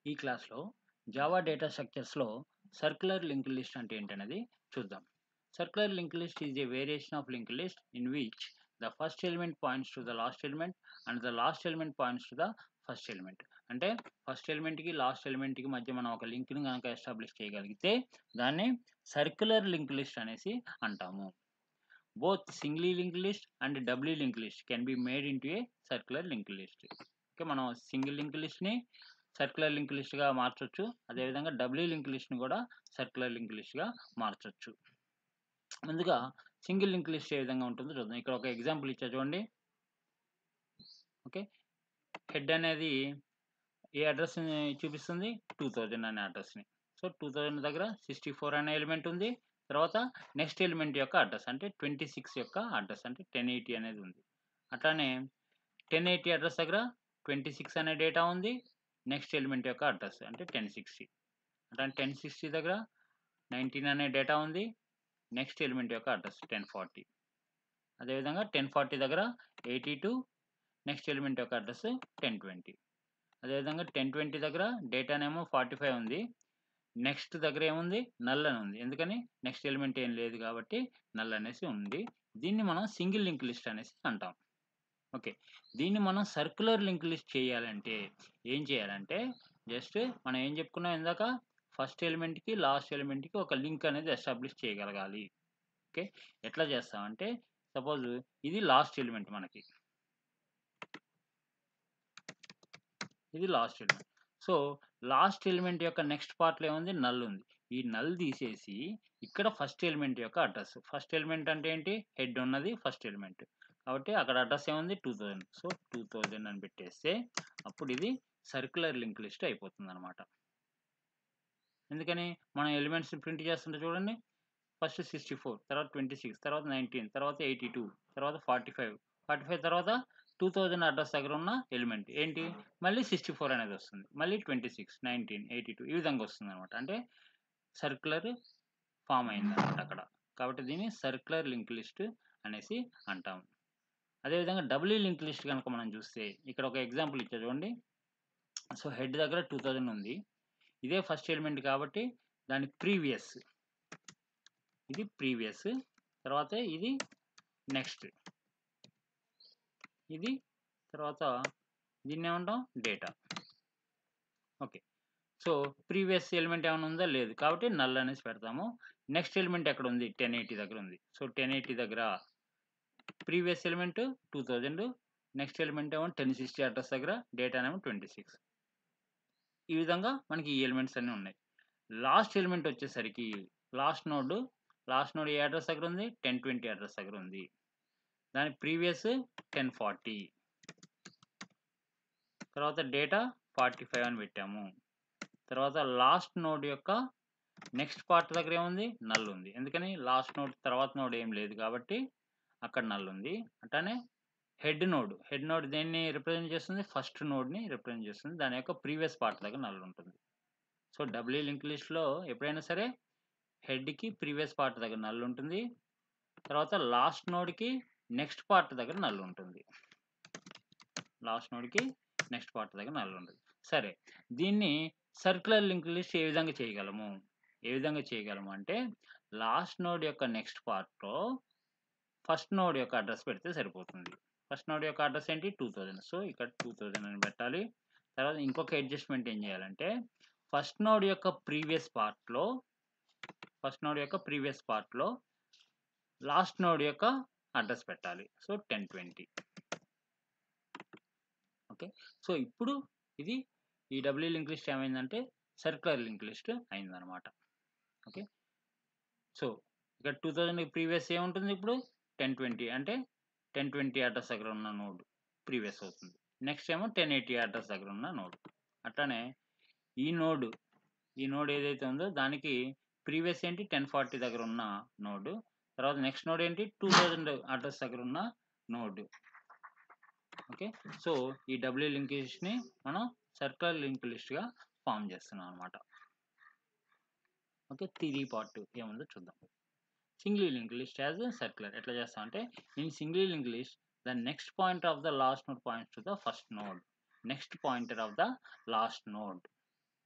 ఈ క్లాస్లో Java data స్ట్రక్చర్స్లో సర్క్యులర్ లింక్ లిస్ట్ అంటే ఏంటనేది చూద్దాం circular link list is a variation of link list in which the first element points to the last element and the last element points to the first element అంటే first ఎలిమెంట్కి last ఎలిమెంట్కి మధ్య మనం ఒక లింక్ని కనుక ఎస్టాబ్లిష్ చేయగలిగితే దాన్ని సర్క్యులర్ లింక్ లిస్ట్ అనేసి అంటాము both singly link list and doubly link list can be made into a circular link list okay మనం సింగిల్ లింక్ లిస్ట్ని సర్క్యులర్ లింక్ లిస్ట్గా మార్చొచ్చు అదేవిధంగా డబ్లీ లింక్ లిస్ట్ని కూడా సర్క్యులర్ లింక్ లిస్ట్గా మార్చొచ్చు ముందుగా సింగిల్ లింక్ లిస్ట్ ఏ విధంగా ఉంటుందో చూద్దాం ఇక్కడ ఒక ఎగ్జాంపుల్ ఇచ్చా చూడండి ఓకే హెడ్ అనేది ఏ అడ్రస్ని చూపిస్తుంది టూ థౌజండ్ అనే అడ్రస్ని సో టూ థౌజండ్ దగ్గర సిక్స్టీ ఫోర్ అనే ఎలిమెంట్ ఉంది తర్వాత నెక్స్ట్ ఎలిమెంట్ యొక్క అడ్రస్ అంటే ట్వంటీ సిక్స్ యొక్క అడ్రస్ అంటే టెన్ ఎయిటీ అనేది ఉంది అట్లానే టెన్ ఎయిటీ అడ్రస్ దగ్గర ట్వంటీ సిక్స్ అనే డేటా ఉంది నెక్స్ట్ ఎలిమెంట్ యొక్క అడ్రస్ అంటే టెన్ సిక్స్టీ అట్లా టెన్ సిక్స్టీ దగ్గర నైన్టీన్ అనే డేటా ఉంది నెక్స్ట్ ఎలిమెంట్ యొక్క అడ్రస్ టెన్ ఫార్టీ అదేవిధంగా టెన్ ఫార్టీ దగ్గర ఎయిటీ టూ నెక్స్ట్ ఎలిమెంట్ యొక్క అడ్రస్ టెన్ ట్వంటీ అదేవిధంగా టెన్ ట్వంటీ దగ్గర డేటానేమో ఫార్టీ ఫైవ్ ఉంది నెక్స్ట్ దగ్గర ఏముంది నల్ అని ఉంది ఎందుకని నెక్స్ట్ ఎలిమెంట్ ఏం లేదు కాబట్టి నల్ అనేసి ఉంది దీన్ని మనం సింగిల్ లింక్ లిస్ట్ అనేసి అంటాం ఓకే దీన్ని మనం సర్క్యులర్ లింక్ లిస్ట్ చేయాలంటే ఏం చేయాలంటే జస్ట్ మనం ఏం చెప్పుకున్నాం ఇందాక ఫస్ట్ ఎలిమెంట్కి లాస్ట్ ఎలిమెంట్కి ఒక లింక్ అనేది ఎస్టాబ్లిష్ చేయగలగాలి ఓకే ఎట్లా చేస్తామంటే సపోజ్ ఇది లాస్ట్ ఎలిమెంట్ మనకి ఇది last element so last element యొక్క నెక్స్ట్ పార్ట్లో ఏముంది నల్ ఉంది ఈ నల్ తీసేసి ఇక్కడ ఫస్ట్ ఎలిమెంట్ యొక్క అడ్రస్ ఫస్ట్ ఎలిమెంట్ అంటే ఏంటి హెడ్ ఉన్నది ఫస్ట్ ఎలిమెంట్ కాబట్టి అక్కడ అడ్రస్ ఏముంది two thousand so two thousand అని పెట్టేస్తే అప్పుడు ఇది సర్క్యులర్ లింక్ లిస్ట్ అయిపోతుంది అనమాట ఎందుకని మనం ఎలిమెంట్స్ ప్రింట్ చేస్తుంటే చూడండి ఫస్ట్ సిక్స్టీ ఫోర్ తర్వాత ట్వంటీ సిక్స్ తర్వాత నైన్టీన్ తర్వాత ఎయిటీ టూ తర్వాత ఫార్టీ ఫైవ్ ఫార్టీ ఫైవ్ తర్వాత టూ థౌజండ్ అడ్రస్ దగ్గర ఉన్న ఎలిమెంట్ ఏంటి మళ్ళీ సిక్స్టీ ఫోర్ అనేది వస్తుంది మళ్ళీ twenty six nineteen eighty two ఈ విధంగా వస్తుంది అనమాట అంటే సర్క్యులర్ ఫామ్ అయింది అనమాట అక్కడ కాబట్టి దీన్ని సర్క్యులర్ లింక్ లిస్ట్ అనేసి అంటాం అదేవిధంగా డబ్ల్యూ లింక్ లిస్ట్ కనుక మనం చూస్తే ఇక్కడ ఒక ఎగ్జాంపుల్ ఇచ్చా చూడండి సో హెడ్ దగ్గర టూ థౌజండ్ ఉంది ఇదే ఫస్ట్ ఎలిమెంట్ కాబట్టి దాని ప్రీవియస్ ఇది ప్రీవియస్ తర్వాత ఇది నెక్స్ట్ ఇది తర్వాత దీన్ని ఏమంటాం data okay so previous element ఏమైనా ఉందా లేదు కాబట్టి నల్ అనేసి పెడతాము నెక్స్ట్ ఎలిమెంట్ ఎక్కడ ఉంది టెన్ ఎయిటీ దగ్గర ఉంది సో టెన్ ఎయిటీ దగ్గర previous element two thousand next element ఏమో టెన్ సిక్స్టీ అడ్రస్ దగ్గర డేటా ఏమో ట్వంటీ సిక్స్ ఈ విధంగా మనకి ఈ ఎలిమెంట్స్ అన్నీ ఉన్నాయి లాస్ట్ ఎలిమెంట్ వచ్చేసరికి లాస్ట్ నోడ్ లాస్ట్ నోడ్ ఏ అడ్రస్ దగ్గర ఉంది టెన్ ట్వంటీ అడ్రస్ దగ్గర ఉంది దాని ప్రీవియస్ టెన్ ఫార్టీ తర్వాత డేటా ఫార్టీ ఫైవ్ అని పెట్టాము తర్వాత లాస్ట్ నోడ్ యొక్క నెక్స్ట్ పార్ట్ దగ్గర ఏముంది నల్ ఉంది ఎందుకని లాస్ట్ నోడ్ తర్వాత నోడ్ ఏం లేదు కాబట్టి అక్కడ నల్ ఉంది అట్లానే హెడ్ నోడ్ హెడ్ నోడ్ దేన్ని రిప్రజెంట్ చేస్తుంది ఫస్ట్ నోడ్ని రిప్రజెంట్ చేస్తుంది దాని యొక్క ప్రీవియస్ పార్ట్ దగ్గర నల్ ఉంటుంది సో డబ్ల్యూ లింక్ లిస్ట్లో ఎప్పుడైనా సరే హెడ్కి ప్రీవియస్ పార్ట్ దగ్గర నల్ ఉంటుంది తర్వాత లాస్ట్ నోడ్కి నెక్స్ట్ పార్ట్ దగ్గర నల్ ఉంటుంది లాస్ట్ నోడ్కి నెక్స్ట్ పార్ట్ దగ్గర నల్ ఉంటుంది సరే దీన్ని సర్క్యులర్ లింక్ లిస్ట్ ఏ విధంగా చేయగలము ఏ విధంగా చేయగలము అంటే లాస్ట్ నోడ్ యొక్క నెక్స్ట్ పార్ట్లో ఫస్ట్ నోడ్ యొక్క అడ్రస్ పెడితే సరిపోతుంది ఫస్ట్ నోడ్ యొక్క అడ్రస్ ఏంటి టూ థౌజండ్ సో ఇక్కడ టూ థౌజండ్ అని పెట్టాలి తర్వాత ఇంకొక అడ్జస్ట్మెంట్ ఏం చేయాలంటే ఫస్ట్ నోడ్ యొక్క ప్రీవియస్ పార్ట్లో ఫస్ట్ నోడ్ యొక్క ప్రీవియస్ పార్ట్లో లాస్ట్ నోడ్ యొక్క అడ్రస్ పెట్టాలి so ten twenty okay so ఇప్పుడు ఇది ఈ డబ్ల్యూ లింక్ లిస్ట్ ఏమైందంటే సర్క్యులర్ లింక్ లిస్ట్ అయిందనమాట ఓకే సో ఇక్కడ టూ థౌజండ్ ప్రీవియస్ ఏముంటుంది ఇప్పుడు టెన్ ట్వంటీ అంటే టెన్ ట్వంటీ అడ్రస్ దగ్గర ఉన్న నోడ్ ప్రీవియస్ అవుతుంది నెక్స్ట్ ఏమో టెన్ ఎయిటీ అడ్రస్ దగ్గర ఉన్న నోడ్ అట్లానే ఈ నోడ్ ఈ నోడ్ ఏదైతే ఉందో దానికి ప్రీవియస్ ఏంటి టెన్ ఫార్టీ దగ్గర ఉన్న నోడ్ తర్వాత నెక్స్ట్ నోడ్ ఏంటి టూ థౌజండ్ అడ్రస్ దగ్గర ఉన్న నోడ్ ఓకే సో ఈ డబ్ల్యూ లింక్ లిస్ట్ని మనం సర్క్యులర్ లింక్ లిస్ట్గా ఫామ్ చేస్తున్నాం అనమాట ఓకే థిరీ పార్ట్ ఏముందో చూద్దాం single link list as circular ఎట్లా చేస్తాం అంటే in single link list the next pointer of the last node points to the first node next pointer of the last node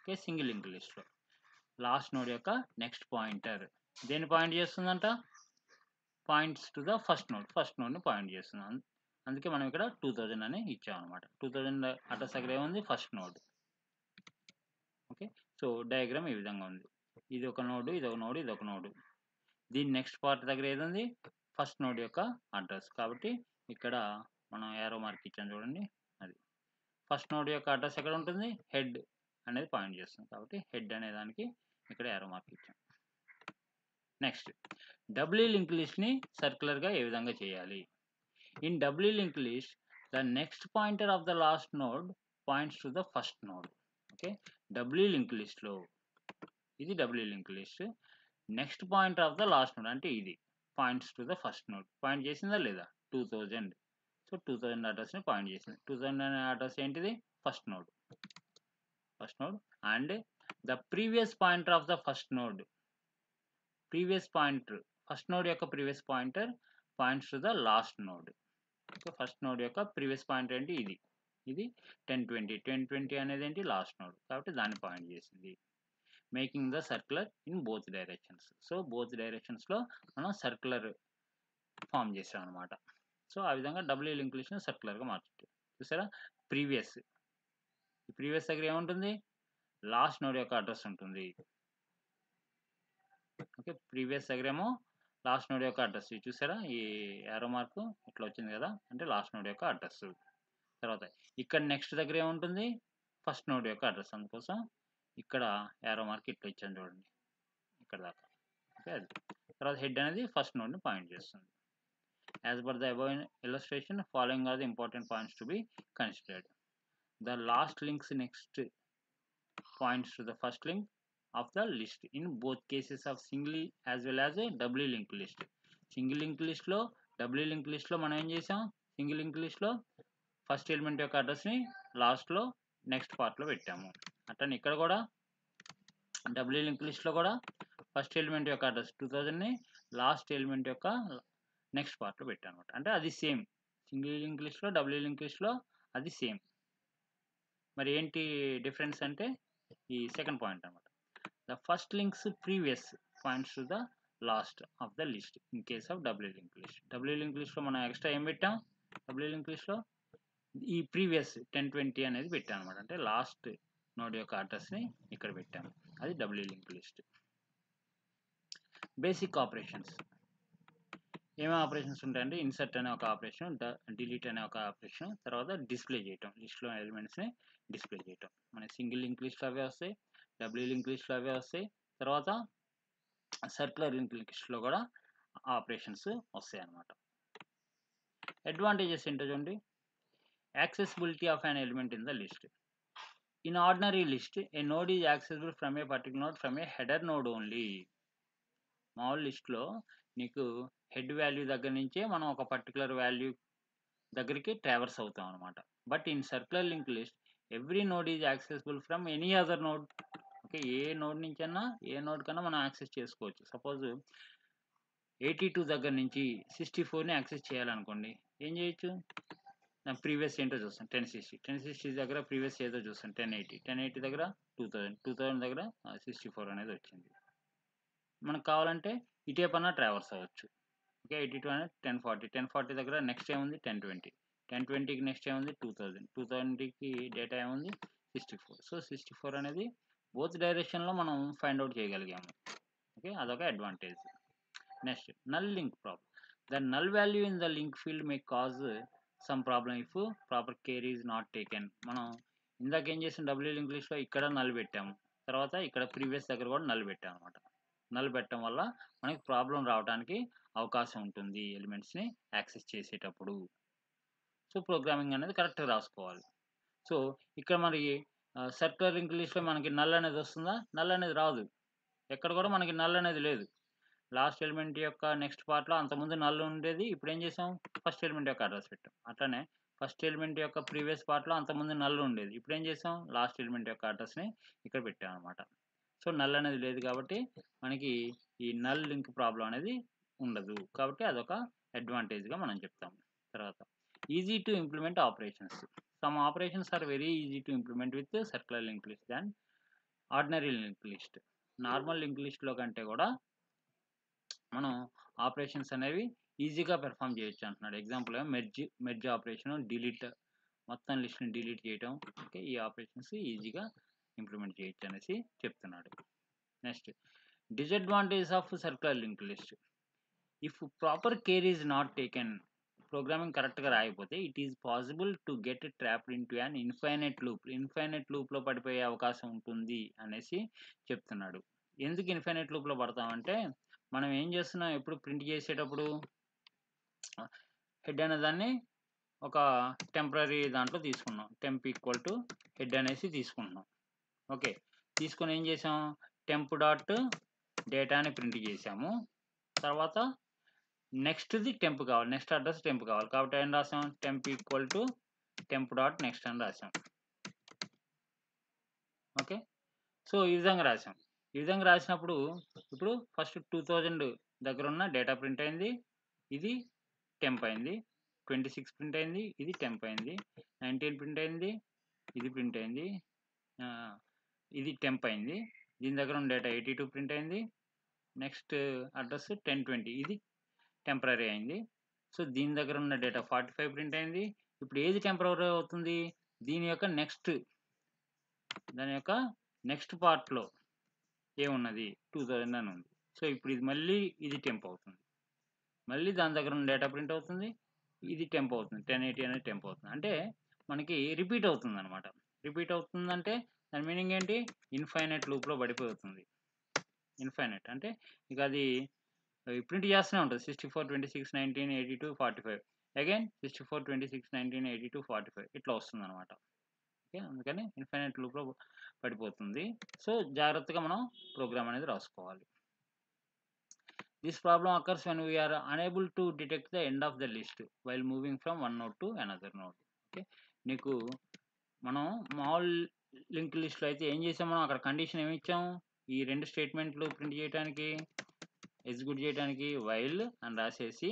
okay single link లిస్ట్లో last node యొక్క next pointer దేన్ని point చేస్తుందంట points to the first node first నోడ్ని point చేస్తుంది అం- అందుకే మనం ఇక్కడ టూ థౌజండ్ అని ఇచ్చాం అనమాట టూ థౌజండ్ అడ్రస్ దగ్గర ఏముంది first node okay so diagram ఈ విధంగా ఉంది ఇది ఒక నోడు ఇది ఒక నోడు ఇది ఒక నోడు దీని నెక్స్ట్ పార్ట్ దగ్గర ఏది ఉంది ఫస్ట్ నోడ్ యొక్క అడ్రస్ కాబట్టి ఇక్కడ మనం ఏరో మార్క్ ఇచ్చాం చూడండి అది ఫస్ట్ నోడ్ యొక్క అడ్రస్ ఎక్కడ ఉంటుంది హెడ్ అనేది పాయింట్ చేస్తుంది కాబట్టి హెడ్ అనే దానికి ఇక్కడ ఏరో మార్క్ ఇచ్చాం నెక్స్ట్ డబ్ల్యూ లింక్ లిస్ట్ని సర్క్యులర్గా ఏ విధంగా చేయాలి in doubly link list the next pointer of the last node points to the first node okay doubly link లిస్ట్లో ఇది doubly link list next pointer of the last node అంటే ఇది points to the first node point చేసిందా లేదా two thousand so two thousand అడ్రస్ని point చేసింది two thousand అనే address ఏంటిది first node first node and the previous pointer of the first node previous pointer first node యొక్క previous pointer points to the last node okay first node యొక్క previous pointer ఏంటి ఇది ఇది ten twenty ten twenty అనేది ఏంటి last node కాబట్టి దాన్ని point చేసింది making the circular in both directions so both డైరెక్షన్స్లో మనం సర్క్యులర్ ఫామ్ చేసాం అనమాట సో ఆ విధంగా డబ్ల్యూ లింక్ లిస్ట్ని సర్క్యులర్గా మార్చుతుంది చూసారా ప్రీవియస్ ఈ ప్రీవియస్ దగ్గర ఏముంటుంది లాస్ట్ నోడ్ యొక్క అడ్రస్ ఉంటుంది ఓకే ప్రీవియస్ దగ్గర ఏమో లాస్ట్ నోడ్ యొక్క అడ్రస్ ఇది చూసారా ఈ యారో మార్క్ ఇట్లా వచ్చింది కదా అంటే లాస్ట్ నోడ్ యొక్క అడ్రస్ తర్వాత ఇక్కడ నెక్స్ట్ దగ్గర ఏముంటుంది ఫస్ట్ నోడ్ యొక్క అడ్రస్ అందుకోసం ఇక్కడ యారో మార్క్ ఇట్లా ఇచ్చాను చూడండి ఇక్కడ దాకా ఓకే అది తర్వాత హెడ్ అనేది ఫస్ట్ నోడ్ని పాయింట్ చేస్తుంది as per the above illustration following are the important points to be considered the last links next points to the first link of the list in both cases of singly as well as a doubly linked list single link లిస్ట్లో doubly link లిస్ట్లో మనం ఏం చేసాం single link లిస్ట్లో first element యొక్క అడ్రస్ని లాస్ట్లో next పార్ట్లో పెట్టాము అట్లనే ఇక్కడ కూడా డబ్ల్యూ లింక్ లిస్ట్లో కూడా ఫస్ట్ ఎలిమెంట్ యొక్క అడ్రస్ టూ థౌజండ్ని లాస్ట్ ఎలిమెంట్ యొక్క నెక్స్ట్ పార్ట్లో పెట్టాను అనమాట అంటే అది సేమ్ సింగిల్ లింక్ లిస్ట్లో డబ్ల్యూ లింక్ లిస్ట్లో అది సేమ్ మరి ఏంటి డిఫరెన్స్ అంటే ఈ సెకండ్ పాయింట్ అనమాట the first links previous points to the last of the list in case of double link list double link list లో మనం ఎక్స్ట్రా ఏం పెట్టాం డబ్ల్యూ లింక్ లిస్ట్లో ఈ ప్రీవియస్ టెన్ ట్వంటీ అనేది పెట్టాం అనమాట అంటే లాస్ట్ నోడ్ యొక్క అడ్రస్ని ఇక్కడ పెట్టాము అది doubly link list basic operations ఏమేమి ఆపరేషన్స్ ఉంటాయంటే ఇన్సర్ట్ అనే ఒక ఆపరేషన్ డిలీట్ అనే ఒక ఆపరేషన్ తర్వాత డిస్ప్లే చేయటం లిస్ట్లో ఎలిమెంట్స్ని డిస్ప్లే చేయటం మన సింగిల్ లింక్ లిస్ట్ అవే వస్తాయి డబ్ల్యూ లింక్ లిస్ట్లో అవే వస్తాయి తర్వాత సర్క్యులర్ లింక్ లిస్ట్లో కూడా ఆపరేషన్స్ వస్తాయి అన్నమాట అడ్వాంటేజెస్ ఏంటో చూడండి accessibility of an element in the list in ordinary list a node is accessible from a particular node from a header node only మామూలు లిస్ట్లో నీకు హెడ్ వాల్యూ దగ్గర నుంచే మనం ఒక పర్టికులర్ వాల్యూ దగ్గరికి ట్రావర్స్ అవుతాం అనమాట but in circular link list every node is accessible from any other node okay ఏ నోడ్ నుంచైనా ఏ నోడ్ కన్నా మనం యాక్సెస్ చేసుకోవచ్చు సపోజ్ ఎయిటీ టూ దగ్గర నుంచి సిక్స్టీ ఫోర్ని యాక్సెస్ చేయాలనుకోండి ఏం చేయొచ్చు నా ప్రీవియస్ ఏంటో చూస్తాను టెన్ సిక్స్టీ టెన్ సిక్స్టీ దగ్గర ప్రీవియస్ ఏదో చూస్తాను టెన్ ఎయిటీ టెన్ ఎయిటీ దగ్గర టూ థౌజండ్ టూ థౌజండ్ దగ్గర సిక్స్టీ ఫోర్ అనేది వచ్చింది మనకు కావాలంటే ఇటే పన్నా ట్రావర్స్ అవ్వచ్చు ఓకే ఎయిటీ టూ అనేది టెన్ ఫార్టీ టెన్ ఫార్టీ దగ్గర నెక్స్ట్ ఏముంది టెన్ ట్వంటీ టెన్ ట్వంటీకి నెక్స్ట్ ఏముంది టూ థౌజండ్ టూ థౌజండ్కి డేటా ఏముంది sixty four so sixty four అనేది బోత్ డైరెక్షన్లో మనం ఫైండ్ అవుట్ చేయగలిగాము ఓకే అదొక advantage next null link problem the null value in the link field may cause some problem if proper care is not taken మనం ఇందాక ఏం చేసాం W link లిస్ట్లో ఇక్కడ నల్ పెట్టాము తర్వాత ఇక్కడ ప్రీవియస్ దగ్గర కూడా నల్ పెట్టాము అనమాట నల్ పెట్టడం వల్ల మనకి ప్రాబ్లం రావడానికి అవకాశం ఉంటుంది ఎలిమెంట్స్ని యాక్సెస్ చేసేటప్పుడు సో ప్రోగ్రామింగ్ అనేది కరెక్ట్గా రాసుకోవాలి సో ఇక్కడ మరి సర్క్యులర్ లింక్ లిస్ట్లో మనకి నల్ అనేది వస్తుందా నల్ అనేది రాదు ఎక్కడ కూడా మనకి నల్ అనేది లేదు లాస్ట్ ఎలిమెంట్ యొక్క నెక్స్ట్ పార్ట్లో అంతకుముందు నల్ ఉండేది ఇప్పుడు ఏం చేసాం ఫస్ట్ ఎలిమెంట్ యొక్క అడ్రస్ పెట్టాం అట్లనే ఫస్ట్ ఎలిమెంట్ యొక్క ప్రీవియస్ పార్ట్లో అంతకుముందు నల్ ఉండేది ఇప్పుడు ఏం చేసాం లాస్ట్ ఎలిమెంట్ యొక్క అడ్రస్ని ఇక్కడ పెట్టాం అనమాట సో నల్ అనేది లేదు కాబట్టి మనకి ఈ నల్ లింక్ ప్రాబ్లం అనేది ఉండదు కాబట్టి అదొక అడ్వాంటేజ్గా మనం చెప్తాం తర్వాత easy to implement operations some operations are very easy to implement with circular link list than ordinary link list normal link లిస్ట్లో కంటే కూడా మనం ఆపరేషన్స్ అనేవి ఈజీగా పెర్ఫామ్ చేయొచ్చు అంటున్నాడు example merge merge operation delete మొత్తం లిస్ట్ని డిలీట్ చేయటం ఓకే ఈ ఆపరేషన్స్ ఈజీగా ఇంప్లిమెంట్ చేయొచ్చు అనేసి చెప్తున్నాడు next disadvantage of circular link list if proper care is not taken programming కరెక్ట్గా రాయకపోతే it is possible to get trapped into an infinite loop infinite లూప్లో పడిపోయే అవకాశం ఉంటుంది అనేసి చెప్తున్నాడు ఎందుకు ఇన్ఫైనైట్ లూప్లో పడతామంటే మనం ఏం చేస్తున్నాం ఎప్పుడు ప్రింట్ చేసేటప్పుడు హెడ్ అనే దాన్ని ఒక టెంపరీ దాంట్లో తీసుకున్నాం టెంప్ ఈక్వల్ టు హెడ్ అనేసి తీసుకుంటున్నాం ఓకే తీసుకొని ఏం చేసాం టెంప్ డాట్ డేటాని ప్రింట్ చేసాము తర్వాత నెక్స్ట్ది టెంప్ కావాలి నెక్స్ట్ అడ్రస్ టెంప్ కావాలి కాబట్టి ఏం రాసాం temp equal to temp dot next అని రాసాం ఓకే సో ఈ విధంగా రాసాం ఈ విధంగా రాసినప్పుడు ఇప్పుడు ఫస్ట్ టూ థౌజండ్ దగ్గర ఉన్న డేటా ప్రింట్ అయింది ఇది టెంప్ అయింది ట్వంటీ సిక్స్ ప్రింట్ అయింది ఇది టెంప్ అయింది నైన్టీన్ ప్రింట్ అయింది ఇది ప్రింట్ అయింది ఆ, ఇది టెంప్ అయింది దీని దగ్గర ఉన్న డేటా ఎయిటీ టూ ప్రింట్ అయింది నెక్స్ట్ అడ్రస్ టెన్ ట్వంటీ ఇది టెంపరీ అయింది సో దీని దగ్గర ఉన్న డేటా ఫార్టీ ఫైవ్ ప్రింట్ అయింది ఇప్పుడు ఏది టెంపరీ అవుతుంది దీని యొక్క నెక్స్ట్ దాని యొక్క నెక్స్ట్ పార్ట్లో ఏమున్నది టూ థౌజండ్ అని ఉంది సో ఇప్పుడు ఇది మళ్ళీ ఇది టెంప్ అవుతుంది మళ్ళీ దాని దగ్గర ఉన్న డేటా ప్రింట్ అవుతుంది ఇది టెంప్ అవుతుంది టెన్ ఎయిటీ అనేది టెంప్ అవుతుంది అంటే మనకి రిపీట్ అవుతుంది అనమాట రిపీట్ అవుతుందంటే దాని మీనింగ్ ఏంటి ఇన్ఫైనైట్ లూప్లో పడిపోతుంది ఇన్ఫైనైట్ అంటే ఇక అది ప్రింట్ చేస్తూనే ఉంటుంది sixty four twenty six nineteen eighty two forty five again sixty four twenty six nineteen eighty two forty five ఇట్లా వస్తుంది అనమాట ఓకే అందుకని ఇన్ఫైనైట్ లూప్లో పడిపోతుంది సో జాగ్రత్తగా మనం ప్రోగ్రామ్ అనేది రాసుకోవాలి this problem occurs when we are unable to detect the end of the list while moving from one node to another node okay నీకు మనం మామూలు లింక్ లిస్ట్లో అయితే ఏం చేసాం మనం అక్కడ కండిషన్ ఏమి ఇచ్చాం ఈ రెండు స్టేట్మెంట్లు ప్రింట్ చేయడానికి ఎగ్జిక్యూట్ చేయడానికి వైల్ అని రాసేసి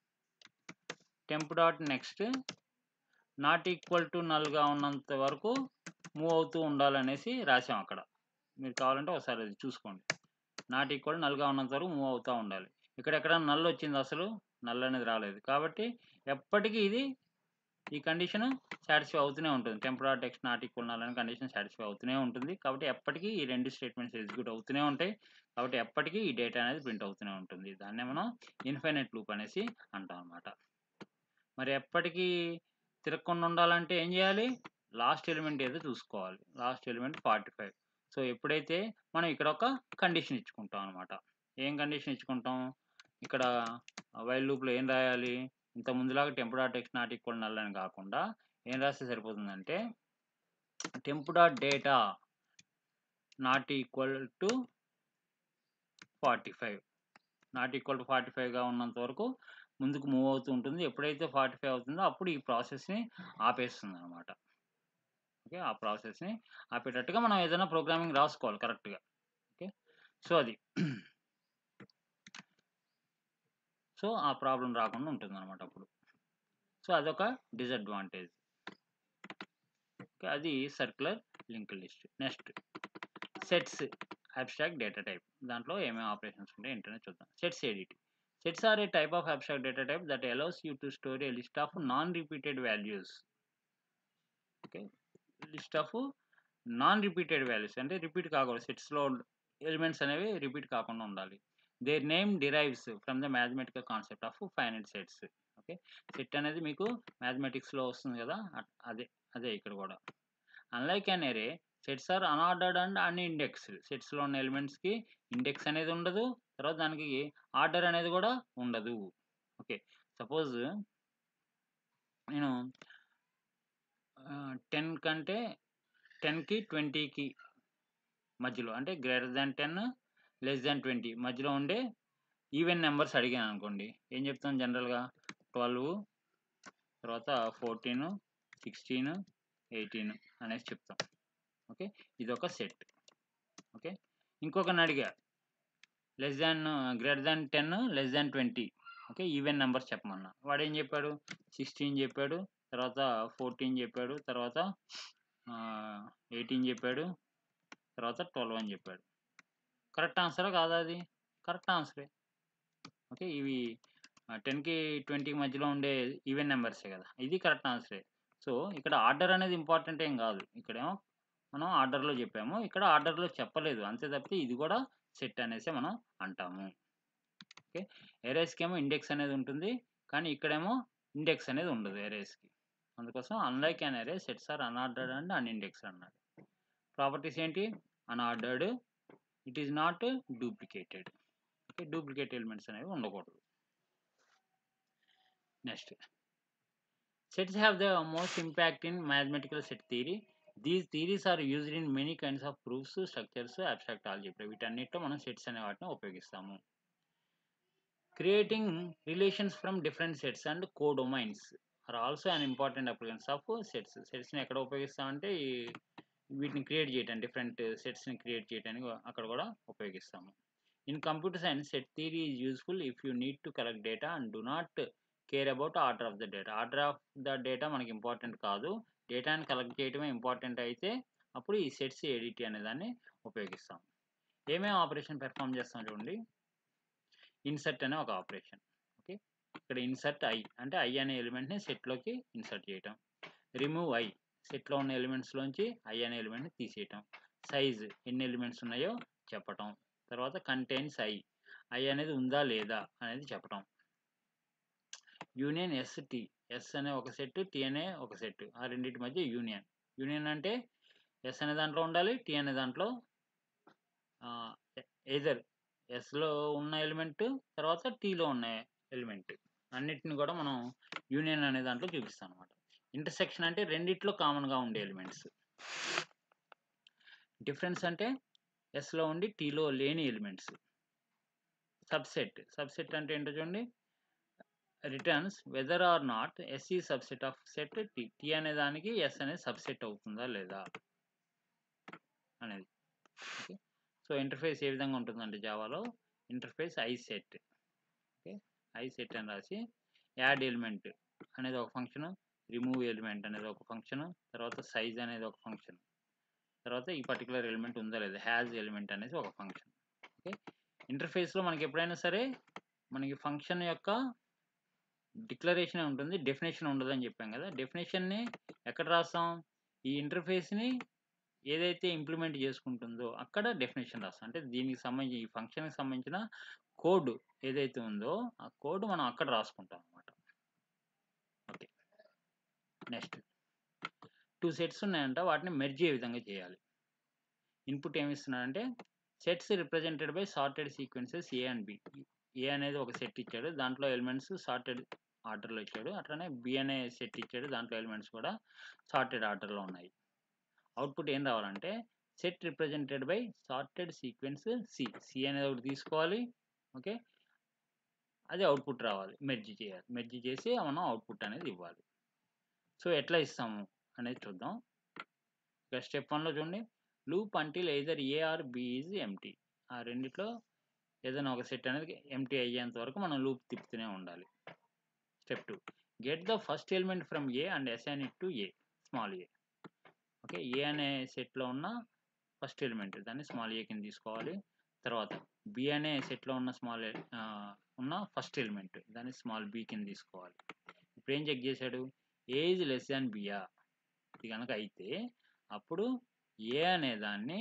temp dot next not equal to నల్గా ఉన్నంత వరకు మూవ్ అవుతూ ఉండాలనేసి రాసాం అక్కడ మీరు కావాలంటే ఒకసారి అది చూసుకోండి నాట్ ఈక్వల్ నల్గా ఉన్నంత వరకు మూవ్ అవుతూ ఉండాలి ఇక్కడ ఎక్కడ నల్ వచ్చింది అసలు నల్ అనేది రాలేదు కాబట్టి ఎప్పటికీ ఇది ఈ కండిషన్ సాటిస్ఫై అవుతూనే ఉంటుంది temporary text not equal null అనే కండిషన్ సాటిస్ఫై అవుతూనే ఉంటుంది కాబట్టి ఎప్పటికీ ఈ రెండు స్టేట్మెంట్స్ ఎగ్జిక్యూట్ అవుతూనే ఉంటాయి కాబట్టి ఎప్పటికీ ఈ డేటా అనేది ప్రింట్ అవుతూనే ఉంటుంది దాన్నే మనం ఇన్ఫైనైట్ లూప్ అనేసి అంటాం అనమాట మరి ఎప్పటికీ తిరగకుండా ఉండాలంటే ఏం చేయాలి లాస్ట్ ఎలిమెంట్ ఏదో చూసుకోవాలి last element forty five so ఎప్పుడైతే మనం ఇక్కడ ఒక కండిషన్ ఇచ్చుకుంటాం అనమాట ఏం కండిషన్ ఇచ్చుకుంటాం ఇక్కడ వైల్ లూప్లో ఏం రాయాలి ఇంత ముందులాగా temp dot text not equal null అని కాకుండా ఏం రాస్తే సరిపోతుందంటే temp dot data not equal to forty five not equal to forty ఫైవ్గా ఉన్నంత వరకు ముందుకు మూవ్ అవుతూ ఉంటుంది ఎప్పుడైతే ఫార్టీ ఫైవ్ అవుతుందో అప్పుడు ఈ ప్రాసెస్ని ఆపేస్తుంది అనమాట ఓకే ఆ ప్రాసెస్ని ఆపేటట్టుగా మనం ఏదైనా ప్రోగ్రామింగ్ రాసుకోవాలి కరెక్ట్గా ఓకే సో అది సో ఆ ప్రాబ్లం రాకుండా ఉంటుంది అనమాట అప్పుడు సో అదొక డిసడ్వాంటేజ్ ఓకే అది circular link list next sets abstract data type దాంట్లో ఏమేమి ఆపరేషన్స్ ఉంటాయి ఏంటనే చూద్దాం sets edit sets are a type of abstract data type that allows you to store a list of non repeated values okay list of non repeated values అంటే repeat కాకూడదు సెట్స్లో elements అనేవి repeat కాకుండా ఉండాలి their name derives from the mathematical concept of final sets okay set అనేది మీకు మ్యాథమెటిక్స్లో వస్తుంది కదా అదే అదే ఇక్కడ కూడా unlike an array sets are unordered and unindexed సెట్స్లో ఉన్న ఎలిమెంట్స్కి ఇండెక్స్ అనేది ఉండదు తర్వాత దానికి ఆర్డర్ అనేది కూడా ఉండదు ఓకే సపోజ్ నేను టెన్ కంటే టెన్కి ట్వంటీకి మధ్యలో అంటే greater than ten less than twenty మధ్యలో ఉండే ఈవెన్ నెంబర్స్ అడిగాను అనుకోండి ఏం చెప్తాను జనరల్గా ట్వెల్వ్ తర్వాత ఫోర్టీన్ సిక్స్టీన్ ఎయిటీన్ అనేసి చెప్తాం ఓకే ఇది ఒక సెట్ ఓకే ఇంకొకరిని అడిగా less than greater than ten less than twenty okay even numbers చెప్పమన్నా వాడు ఏం చెప్పాడు సిక్స్టీన్ చెప్పాడు తర్వాత ఫోర్టీన్ చెప్పాడు తర్వాత ఎయిటీన్ చెప్పాడు తర్వాత ట్వెల్వ్ అని చెప్పాడు కరెక్ట్ ఆన్సరా కాదా అది కరెక్ట్ ఆన్సరే ఓకే ఇవి టెన్కి ట్వంటీకి మధ్యలో ఉండే ఈవెన్ నెంబర్సే కదా ఇది కరెక్ట్ ఆన్సరే సో ఇక్కడ ఆర్డర్ అనేది ఇంపార్టెంట్ ఏం కాదు ఇక్కడేమో మనం ఆర్డర్లో చెప్పాము ఇక్కడ ఆర్డర్లో చెప్పలేదు అంతే తప్పితే ఇది కూడా సెట్ అనేసి మనం అంటాము ఓకే ఎరేస్కి ఏమో ఇండెక్స్ అనేది ఉంటుంది కానీ ఇక్కడేమో ఇండెక్స్ అనేది ఉండదు ఎరేస్కి అందుకోసం unlike an array sets are unordered and unindexed అన్నాడు ప్రాపర్టీస్ ఏంటి unordered it is not duplicated okay duplicate elements అనేవి ఉండకూడదు next sets have the most impact in mathematical set theory these theories are used in many kinds of proofs structures abstract algebra వీటన్నిటిలో మనం sets అనే వాటిని ఉపయోగిస్తాము creating relations from different sets and codomains are also an important applications of sets సెట్స్ని ఎక్కడ ఉపయోగిస్తామంటే ఈ వీటిని create చేయడానికి డిఫరెంట్ సెట్స్ని క్రియేట్ చేయడానికి అక్కడ కూడా ఉపయోగిస్తాము in computer science set theory is useful if you need to collect data and do not care about order of the data order of the data మనకి ఇంపార్టెంట్ కాదు డేటాని కలెక్ట్ చేయడమే important అయితే అప్పుడు ఈ సెట్స్ ఎడిట్ అనే దాన్ని ఉపయోగిస్తాం ఏమేమి ఆపరేషన్ పెర్ఫామ్ చేస్తాం చూడండి ఇన్సర్ట్ అనే ఒక ఆపరేషన్ ఓకే ఇక్కడ ఇన్సర్ట్ ఐ అంటే ఐ అనే ఎలిమెంట్ని సెట్లోకి ఇన్సర్ట్ చేయటం రిమూవ్ ఐ సెట్లో ఉన్న ఎలిమెంట్స్లోంచి ఐ అనే ఎలిమెంట్ని తీసేయటం సైజ్ ఎన్ని ఎలిమెంట్స్ ఉన్నాయో చెప్పటం తర్వాత కంటైన్స్ ఐ ఐ అనేది ఉందా లేదా అనేది చెప్పటం యూనియన్ ఎస్ టి ఎస్ అనే ఒక సెట్ టి అనే ఒక సెట్ ఆ రెండింటి మధ్య యూనియన్ యూనియన్ అంటే ఎస్ అనే దాంట్లో ఉండాలి టి అనే దాంట్లో ఎదర్ ఎస్లో ఉన్న ఎలిమెంట్ తర్వాత టీలో ఉన్న ఎలిమెంట్ అన్నిటిని కూడా మనం యూనియన్ అనే దాంట్లో చూపిస్తాం అనమాట ఇంటర్సెక్షన్ అంటే రెండిట్లో కామన్గా ఉండే ఎలిమెంట్స్ డిఫరెన్స్ అంటే ఎస్లో ఉండి టీలో లేని ఎలిమెంట్స్ సబ్సెట్ సబ్సెట్ అంటే ఏంటో చూడండి returns whether or not S is subset of set T T అనే దానికి ఎస్ అనేది సబ్సెట్ అవుతుందా లేదా అనేది ఓకే సో ఇంటర్ఫేస్ ఏ విధంగా ఉంటుందంటే జావాలో interface I set okay I set అని రాసి యాడ్ ఎలిమెంట్ అనేది ఒక ఫంక్షన్ రిమూవ్ ఎలిమెంట్ అనేది ఒక ఫంక్షన్ తర్వాత సైజ్ అనేది ఒక ఫంక్షన్ తర్వాత ఈ పర్టికులర్ ఎలిమెంట్ ఉందా లేదా హ్యాజ్ ఎలిమెంట్ అనేది ఒక ఫంక్షన్ ఓకే ఇంటర్ఫేస్లో మనకి ఎప్పుడైనా సరే మనకి ఫంక్షన్ యొక్క డిక్లరేషన్ ఉంటుంది డెఫినేషన్ ఉండదు అని చెప్పాం కదా డెఫినేషన్ని ఎక్కడ రాస్తాం ఈ ఇంటర్ఫేస్ని ఏదైతే ఇంప్లిమెంట్ చేసుకుంటుందో అక్కడ డెఫినేషన్ రాస్తాం అంటే దీనికి సంబంధించి ఈ ఫంక్షన్కి సంబంధించిన కోడ్ ఏదైతే ఉందో ఆ కోడ్ మనం అక్కడ రాసుకుంటాం అనమాట ఓకే నెక్స్ట్ టూ సెట్స్ ఉన్నాయంట వాటిని మెర్జ్ ఏ విధంగా చేయాలి ఇన్పుట్ ఏమి ఇస్తున్నాడంటే sets represented by sorted sequences A and B A అనేది ఒక సెట్ ఇచ్చాడు దాంట్లో ఎలిమెంట్స్ సార్టెడ్ ఆర్డర్లో ఇచ్చాడు అట్లనే బి అనే సెట్ ఇచ్చాడు దాంట్లో ఎలిమెంట్స్ కూడా సార్టెడ్ ఆర్డర్లో ఉన్నాయి అవుట్పుట్ ఏం రావాలంటే set represented by sorted sequence C C అనేది ఒకటి తీసుకోవాలి ఓకే అది అవుట్పుట్ రావాలి మెర్జ్ చేయాలి మెర్జ్ చేసి మనం అవుట్పుట్ అనేది ఇవ్వాలి సో ఎట్లా ఇస్తాము అనేది చూద్దాం ఇక స్టెప్ వన్లో చూడండి loop until either A or B is empty ఆ రెండిట్లో ఏదైనా ఒక సెట్ అనేది ఎంటీ అయ్యేంత వరకు మనం లూప్ తిప్పుతూనే ఉండాలి step two get the first element from A and assign it to a small a okay A అనే సెట్లో ఉన్న ఫస్ట్ ఎలిమెంట్ దాన్ని స్మాల్ ఏ కింద తీసుకోవాలి తర్వాత బి అనే సెట్లో ఉన్న స్మాల్ ఉన్న ఫస్ట్ ఎలిమెంట్ దాన్ని స్మాల్ బి కింద తీసుకోవాలి ఇప్పుడు ఏం చెక్ చేశాడు ఏ ఈజ్ లెస్ దాన్ బియా ఇది కనుక అయితే అప్పుడు ఏ అనే దాన్ని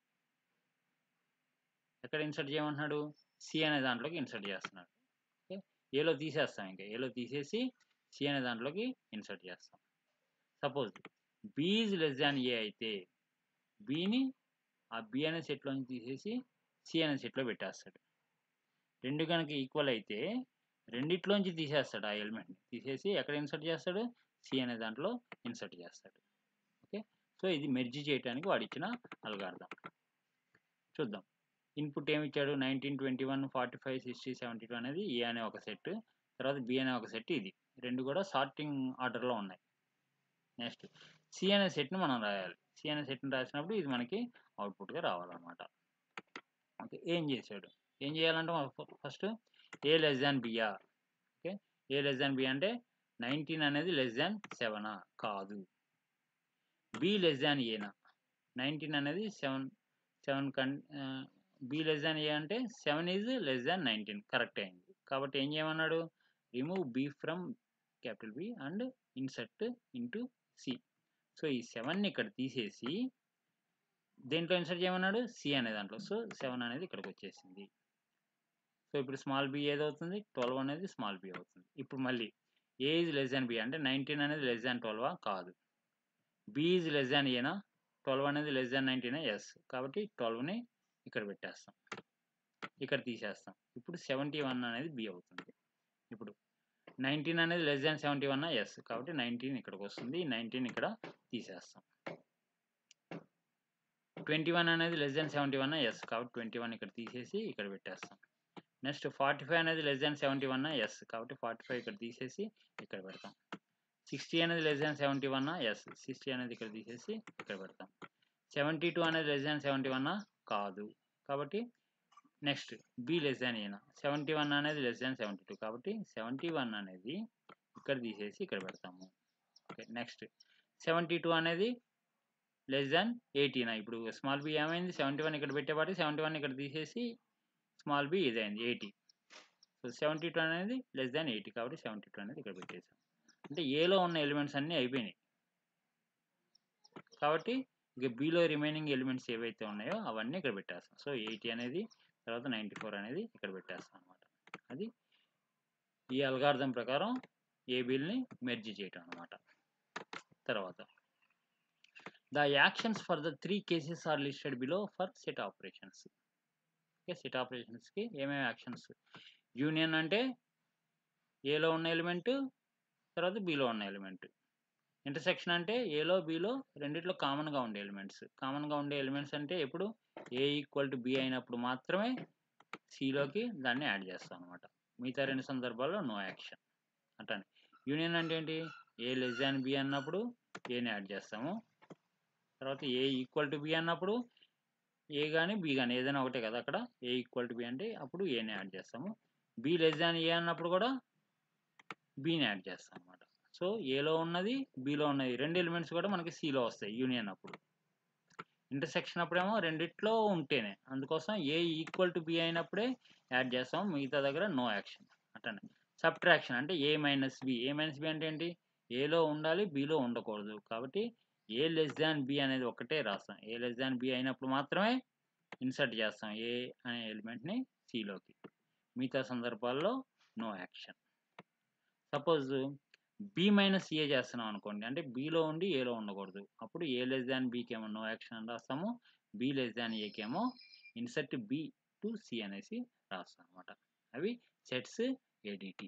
ఎక్కడ ఇన్సర్ట్ చేయమంటున్నాడు సి అనే దాంట్లోకి ఇన్సర్ట్ చేస్తున్నాడు ఓకే ఏలో తీసేస్తాం ఇంకా ఏలో తీసేసి సి అనే దాంట్లోకి ఇన్సర్ట్ చేస్తాం suppose B is less than A అయితే బిని ఆ బి అనే సెట్లోంచి తీసేసి సి అనే సెట్లో పెట్టేస్తాడు రెండు కనుక ఈక్వల్ అయితే రెండిట్లోంచి తీసేస్తాడు ఆ ఎలిమెంట్ తీసేసి ఎక్కడ ఇన్సర్ట్ చేస్తాడు సి అనే దాంట్లో ఇన్సర్ట్ చేస్తాడు ఓకే సో ఇది మెర్జి చేయడానికి వాడు ఇచ్చిన అల్గార్థం చూద్దాం ఇన్పుట్ ఏమి ఇచ్చాడు nineteen twenty one forty five sixty seventy two అనేది ఏ అనే ఒక సెట్ తర్వాత బి అనే ఒక సెట్ ఇది రెండు కూడా సార్టింగ్ ఆర్డర్లో ఉన్నాయి నెక్స్ట్ సి అనే సెట్ని మనం రాయాలి సి అనే సెట్ని రాసినప్పుడు ఇది మనకి అవుట్పుట్గా రావాలన్నమాట ఓకే ఏం చేశాడు ఏం చేయాలంటే ఫస్ట్ ఏ లెస్ దాన్ బియా okay A less than B అంటే నైన్టీన్ అనేది లెస్ దాన్ సెవెనా కాదు బి లెస్ దాన్ ఏనా నైన్టీన్ అనేది సెవెన్ సెవెన్ కన్ బి లెస్ దాన్ ఏ అంటే seven is less than nineteen correct అయింది కాబట్టి ఏం చేయమన్నాడు remove B from capital B and insert into C so ఈ సెవెన్ని ఇక్కడ తీసేసి దేంట్లో ఇన్సర్ట్ చేయమన్నాడు సి అనే దాంట్లో సో సెవెన్ అనేది ఇక్కడికి వచ్చేసింది సో ఇప్పుడు స్మాల్ బి ఏదవుతుంది ట్వెల్వ్ అనేది స్మాల్ బి అవుతుంది ఇప్పుడు మళ్ళీ A is less than B అంటే నైన్టీన్ అనేది లెస్ దాన్ ట్వెల్వా కాదు బి ఈజ్ లెస్ దాన్ ఏనా ట్వెల్వ్ అనేది లెస్ దాన్ నైన్టీనా ఎస్ కాబట్టి ట్వెల్వ్ని ఇక్కడ పెట్టేస్తాం ఇక్కడ తీసేస్తాం ఇప్పుడు సెవెంటీ వన్ అనేది బి అవుతుంది ఇప్పుడు నైన్టీన్ అనేది less than seventy one yes కాబట్టి నైన్టీన్ ఇక్కడికి వస్తుంది నైన్టీన్ ఇక్కడ తీసేస్తాం ట్వంటీ వన్ అనేది less than seventy one yes కాబట్టి ట్వంటీ వన్ ఇక్కడ తీసేసి ఇక్కడ పెట్టేస్తాం నెక్స్ట్ ఫార్టీ ఫైవ్ అనేది less than seventy one yes కాబట్టి ఫార్టీ ఫైవ్ ఇక్కడ తీసేసి ఇక్కడ పెడతాం సిక్స్టీ అనేది less than seventy one yes sixty అనేది ఇక్కడ తీసేసి ఇక్కడ పెడతాం సెవెంటీ టూ అనేది లెస్ దాన్ సెవెంటీ వన్ కాదు కాబట్టి నెక్స్ట్ బి లెస్ దాన్ ఏనా సెవెంటీ వన్ అనేది లెస్ దాన్ సెవెంటీ టూ కాబట్టి సెవెంటీ వన్ అనేది ఇక్కడ తీసేసి ఇక్కడ పెడతాము ఓకే నెక్స్ట్ సెవెంటీ టూ అనేది లెస్ దాన్ ఎయిటీనా ఇప్పుడు స్మాల్ బి ఏమైంది సెవెంటీ వన్ ఇక్కడ పెట్టేపాటి సెవెంటీ వన్ ఇక్కడ తీసేసి స్మాల్ బి ఇదైంది ఎయిటీ సో సెవెంటీ టూ అనేది లెస్ దాన్ ఎయిటీ కాబట్టి సెవెంటీ టూ అనేది ఇక్కడ పెట్టేసాం అంటే ఏలో ఉన్న ఎలిమెంట్స్ అన్నీ అయిపోయినాయి కాబట్టి ఇక బిలో రిమైనింగ్ ఎలిమెంట్స్ ఏవైతే ఉన్నాయో అవన్నీ ఇక్కడ పెట్టేస్తాం సో ఎయిటీ అనేది తర్వాత నైంటీ ఫోర్ అనేది ఇక్కడ పెట్టేస్తాం అనమాట అది ఈ అల్గార్థం ప్రకారం ఏ బిల్ని మెర్జ్ చేయటం అనమాట తర్వాత the actions for the three cases are listed below for set operations okay set ఆపరేషన్స్కి ఏమేమి యాక్షన్స్ యూనియన్ అంటే ఏలో ఉన్న ఎలిమెంట్ తర్వాత బిలో ఉన్న ఎలిమెంట్ ఇంటర్సెక్షన్ అంటే ఏలో బిలో రెండిట్లో కామన్గా ఉండే ఎలిమెంట్స్ కామన్గా ఉండే ఎలిమెంట్స్ అంటే ఎప్పుడు ఏ ఈక్వల్ టు బి అయినప్పుడు మాత్రమే సిలోకి దాన్ని యాడ్ చేస్తాం అనమాట మిగతా రెండు సందర్భాల్లో నో యాక్షన్ అట్లానే యూనియన్ అంటే ఏంటి ఏ లెస్ దాన్ బి అన్నప్పుడు ఏని యాడ్ చేస్తాము తర్వాత ఏ ఈక్వల్ టు బి అన్నప్పుడు ఏ కానీ బి కానీ ఏదైనా ఒకటే కదా అక్కడ ఏ ఈక్వల్ టు బి అంటే అప్పుడు ఏని యాడ్ చేస్తాము బి లెస్ దాన్ ఏ అన్నప్పుడు కూడా బీని యాడ్ చేస్తాం అనమాట సో ఏలో ఉన్నది బిలో ఉన్నది రెండు ఎలిమెంట్స్ కూడా మనకి సిలో వస్తాయి యూనియన్ అప్పుడు ఇంటర్సెక్షన్ అప్పుడేమో రెండిట్లో ఉంటేనే అందుకోసం ఏ ఈక్వల్ టు బి అయినప్పుడే యాడ్ చేస్తాం మిగతా దగ్గర నో యాక్షన్ అట్లనే సబ్ట్రాక్షన్ అంటే A minus B A minus B అంటే ఏంటి ఏలో ఉండాలి బిలో ఉండకూడదు కాబట్టి ఏ లెస్ దాన్ బి అనేది ఒకటే రాస్తాం ఏ లెస్ దాన్ బి అయినప్పుడు మాత్రమే ఇన్సర్ట్ చేస్తాం ఏ అనే ఎలిమెంట్ని సిలోకి మిగతా సందర్భాల్లో no action suppose B minus A చేస్తున్నాం అనుకోండి అంటే బిలో ఉండి ఏలో ఉండకూడదు అప్పుడు ఏ లెస్ దాన్ బీకి ఏమో నో యాక్షన్ అని రాస్తాము బి లెస్ దాన్ ఏకేమో ఇన్సర్ట్ బి టు సి అనేసి రాస్తాం అనమాట అవి సెట్స్ ఏడిటి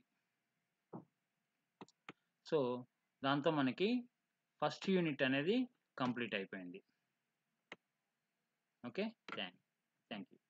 సో దాంతో మనకి ఫస్ట్ యూనిట్ అనేది కంప్లీట్ అయిపోయింది ఓకే థ్యాంక్ థ్యాంక్ యూ